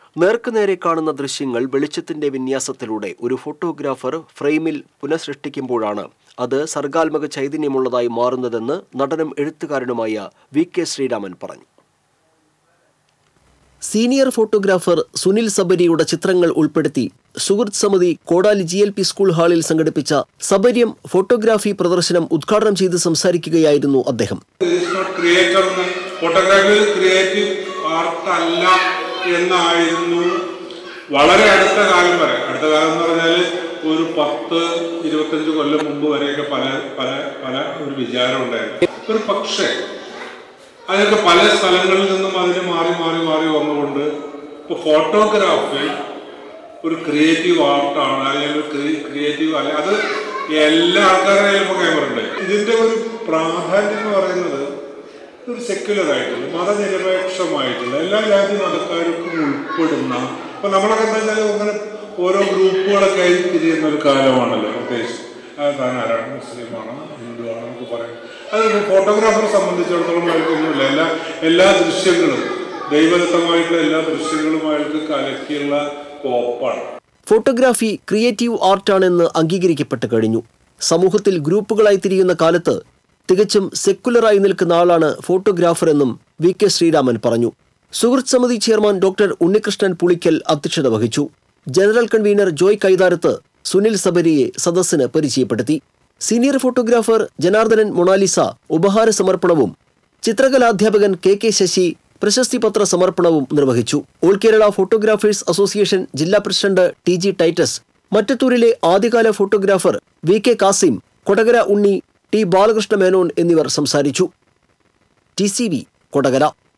നേർക്കുനേരെ കാണുന്ന ദൃശ്യങ്ങൾ വെളിച്ചത്തിന്റെ വിന്യാസത്തിലൂടെ ഒരു ഫോട്ടോഗ്രാഫർ ഫ്രെയിമിൽ പുനഃസൃഷ്ടിക്കുമ്പോഴാണ് അത് സർഗാത്മക ചൈതന്യമുള്ളതായി മാറുന്നതെന്ന് നടനും എഴുത്തുകാരനുമായ വി കെ ശ്രീരാമൻ പറഞ്ഞു സീനിയർ ഫോട്ടോഗ്രാഫർ സുനിൽ സബരിയുടെ ചിത്രങ്ങൾ ഉൾപ്പെടുത്തി സുഹൃത്ത് സമിതി കോടാലി ജി എൽ പി സ്കൂൾ ഹാളിൽ സംഘടിപ്പിച്ച സബര്യം ഫോട്ടോഗ്രാഫി പ്രദർശനം ഉദ്ഘാടനം ചെയ്ത് സംസാരിക്കുകയായിരുന്നു അദ്ദേഹം ക്രിയേറ്റർ ഫോട്ടോഗ്രാഫി ക്രിയേറ്റീവ് ആർട്ട് അല്ല എന്നായിരുന്നു വളരെ അടുത്ത കാലം വരെ അടുത്ത കാലം എന്ന് പറഞ്ഞാൽ ഒരു പത്ത് ഇരുപത്തഞ്ച് കൊല്ലം മുമ്പ് വരെയൊക്കെ പല പല പല ഒരു വിചാരം ഉണ്ടായിരുന്നു ഒരു പക്ഷേ അതിനൊക്കെ പല സ്ഥലങ്ങളിൽ നിന്നും അതിന് മാറി മാറി മാറി വന്നുകൊണ്ട് ഇപ്പോൾ ഫോട്ടോഗ്രാഫി ഒരു ക്രിയേറ്റീവ് ആർട്ടാണ് അല്ലെങ്കിൽ ഒരു ക്രിയേറ്റീവ് അല്ല അത് എല്ലാ ആൾക്കാരുടെ ഇപ്പോൾ ക്യാമറ ഉണ്ട് ഇതിൻ്റെ ഒരു പ്രാധാന്യം എന്ന് പറയുന്നത് ഒരു സെക്യുലർ ആയിട്ടുള്ള മതനിരപേക്ഷമായിട്ടുള്ള എല്ലാ ജാതി മതക്കാർക്കും ഉൾപ്പെടുന്ന ഇപ്പം നമ്മളൊക്കെ എന്താ വെച്ചാൽ അങ്ങനെ ഓരോ ഗ്രൂപ്പുകളൊക്കെ ആയി തിരിയുന്ന ഒരു കാലമാണല്ലോ പ്രത്യേകിച്ച് അത് താൻ ആരാണ് മുസ്ലിമാണ് ഹിന്ദുവാണ് എന്നൊക്കെ പറയും അത് ഫോട്ടോഗ്രാഫറെ സംബന്ധിച്ചിടത്തോളം അയാൾക്കൊന്നുമില്ല എല്ലാ എല്ലാ ദൃശ്യങ്ങളും ദൈവദത്തമായിട്ടുള്ള എല്ലാ ദൃശ്യങ്ങളും അയാൾക്ക് കലക്കിയുള്ള കോപ്പാണ് ഫോട്ടോഗ്രാഫി ക്രിയേറ്റീവ് ആർട്ടാണെന്ന് അംഗീകരിക്കപ്പെട്ട് കഴിഞ്ഞു സമൂഹത്തിൽ ഗ്രൂപ്പുകളായി തിരിയുന്ന കാലത്ത് തികച്ചും സെക്കുലറായി നിൽക്കുന്ന ആളാണ് ഫോട്ടോഗ്രാഫർ എന്നും വി കെ ശ്രീരാമൻ പറഞ്ഞു സുഹൃത്ത് സമിതി ചെയർമാൻ ഡോക്ടർ ഉണ്ണികൃഷ്ണൻ പുളിക്കൽ അധ്യക്ഷത വഹിച്ചു general convener Joy Kaitharath Sunil സബരിയെ സദസ്സിന് പരിചയപ്പെടുത്തി സീനിയർ ഫോട്ടോഗ്രാഫർ ജനാർദ്ദനൻ മൊണാലിസ ഉപഹാര സമർപ്പണവും ചിത്രകലാധ്യാപകൻ കെ കെ ശശി പ്രശസ്തി പത്ര സമർപ്പണവും നിർവഹിച്ചു ഓൾ കേരള ഫോട്ടോഗ്രാഫേഴ്സ് അസോസിയേഷൻ ജില്ലാ പ്രസിഡന്റ് ടി ജി ടൈറ്റസ് മറ്റത്തൂരിലെ ആദ്യകാല photographer V K Kasim Kodakara Unni T Balakrishna Menon എന്നിവർ സംസാരിച്ചു ടി സി വി കൊടകര